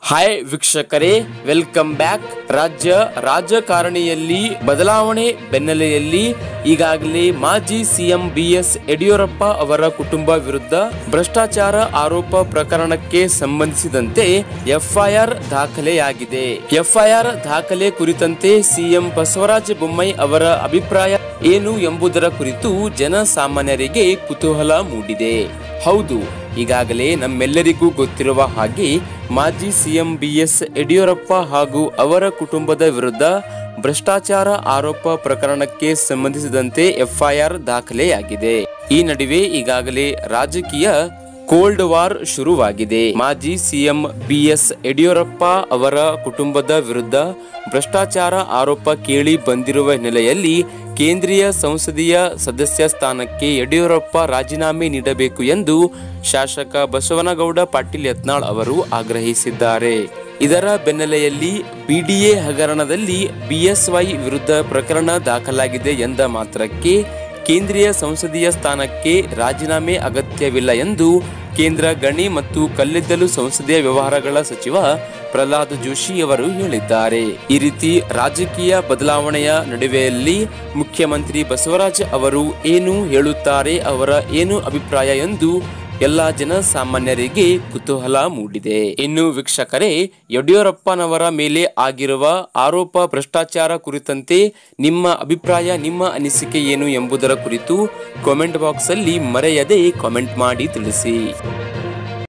hi ವೀಕ್ಷಕರೇ welcome back ರಾಜ್ಯ ರಾಜಕಾರಣಿಯಲ್ಲಿ ಬದಲಾವಣೆ ಬೆನ್ನಲೆಯಲ್ಲಿ ಈಗಾಗಲೇ ಮಾಜಿ ಸಿಎಂ ಬಿಎಸ್ ಯಡಿಯೂರಪ್ಪ ಅವರ ಕುಟುಂಬ ವಿರುದ್ಧ ಭ್ರಷ್ಟಾಚಾರ ಆರೋಪ ಪ್ರಕರಣಕ್ಕೆ ಸಂಬಂಧಿಸಿದಂತೆ ಎಫ್ಐಆರ್ ದಾಖಲೆಯಾಗಿದೆ ಎಫ್ಐಆರ್ ದಾಖಲೆ ಕುರಿತಂತೆ ಸಿಎಂ ಬಸವರಾಜ ಬೊಮ್ಮಾಯಿ ಅವರ ಅಭಿಪ್ರಾಯ ಏನು ಎಂಬುದರ ಕುರಿತು ಜನಸಾಮಾನ್ಯರಿಗೆ ಕುತೂಹಲ ಮೂಡಿದೆ ಹೌದು ಈಗಾಗಲೇ ನಮ್ಮೆಲ್ಲರಿಗೂ ಗೊತ್ತಿರುವ ಹಾಗೆ ಮಾಜಿ ಸಿಎಂ ಬಿಎಸ್ ಯಡಿಯೂರಪ್ಪ ಹಾಗೂ ಅವರ ಕುಟುಂಬದ ವಿರುದ್ಧ ಭ್ರಷ್ಟಾಚಾರ ಆರೋಪ ಪ್ರಕರಣಕ್ಕೆ ಸಂಬಂಧಿಸಿದಂತೆ ಎಫ್ಐಆರ್ ದಾಖಲೆಯಾಗಿದೆ ಈ ನಡುವೆ ಈಗಾಗಲೇ ರಾಜಕೀಯ ಕೋಲ್ಡ್ ವಾರ್ ಶುರುವಾಗಿದೆ ಮಾಜಿ ಸಿಎಂ ಬಿಎಸ್ ಯಡಿಯೂರಪ್ಪ ಅವರ ಕುಟುಂಬದ ವಿರುದ್ಧ ಭ್ರಷ್ಟಾಚಾರ ಆರೋಪ ಕೇಳಿ ಬಂದಿರುವ ಹಿನ್ನೆಲೆಯಲ್ಲಿ ಕೇಂದ್ರೀಯ ಸಂಸದೀಯ ಸದಸ್ಯ ಸ್ಥಾನಕ್ಕೆ ಯಡಿಯೂರಪ್ಪ ರಾಜೀನಾಮೆ ನೀಡಬೇಕು ಎಂದು ಶಾಸಕ ಬಸವನಗೌಡ ಪಾಟೀಲ್ ಯತ್ನಾಳ್ ಅವರು ಆಗ್ರಹಿಸಿದ್ದಾರೆ ಇದರ ಬೆನ್ನಲೆಯಲ್ಲಿ ಬಿಡಿಎ ಹಗರಣದಲ್ಲಿ ಬಿಎಸ್ವೈ ವಿರುದ್ಧ ಪ್ರಕರಣ ದಾಖಲಾಗಿದೆ ಎಂದ ಮಾತ್ರಕ್ಕೆ ಕೇಂದ್ರೀಯ ಸಂಸದೀಯ ಸ್ಥಾನಕ್ಕೆ ರಾಜೀನಾಮೆ ಅಗತ್ಯವಿಲ್ಲ ಎಂದು ಕೇಂದ್ರ ಗಣಿ ಮತ್ತು ಕಲ್ಲಿದ್ದಲು ಸಂಸದೀಯ ವ್ಯವಹಾರಗಳ ಸಚಿವ ಪ್ರಹ್ಲಾದ್ ಜೋಶಿ ಅವರು ಹೇಳಿದ್ದಾರೆ ಈ ರೀತಿ ರಾಜಕೀಯ ಬದಲಾವಣೆಯ ನಡುವೆಯಲ್ಲಿ ಮುಖ್ಯಮಂತ್ರಿ ಬಸವರಾಜ ಅವರು ಏನು ಹೇಳುತ್ತಾರೆ ಅವರ ಏನು ಅಭಿಪ್ರಾಯ ಎಂದು ಎಲ್ಲ ಜನಸಾಮಾನ್ಯರಿಗೆ ಕುತೂಹಲ ಮೂಡಿದೆ ಇನ್ನು ವೀಕ್ಷಕರೇ ಯಡಿಯೂರಪ್ಪನವರ ಮೇಲೆ ಆಗಿರುವ ಆರೋಪ ಭ್ರಷ್ಟಾಚಾರ ಕುರಿತಂತೆ ನಿಮ್ಮ ಅಭಿಪ್ರಾಯ ನಿಮ್ಮ ಅನಿಸಿಕೆ ಏನು ಎಂಬುದರ ಕುರಿತು ಕಾಮೆಂಟ್ ಬಾಕ್ಸ್ ಅಲ್ಲಿ ಮರೆಯದೆ ಕಾಮೆಂಟ್ ಮಾಡಿ ತಿಳಿಸಿ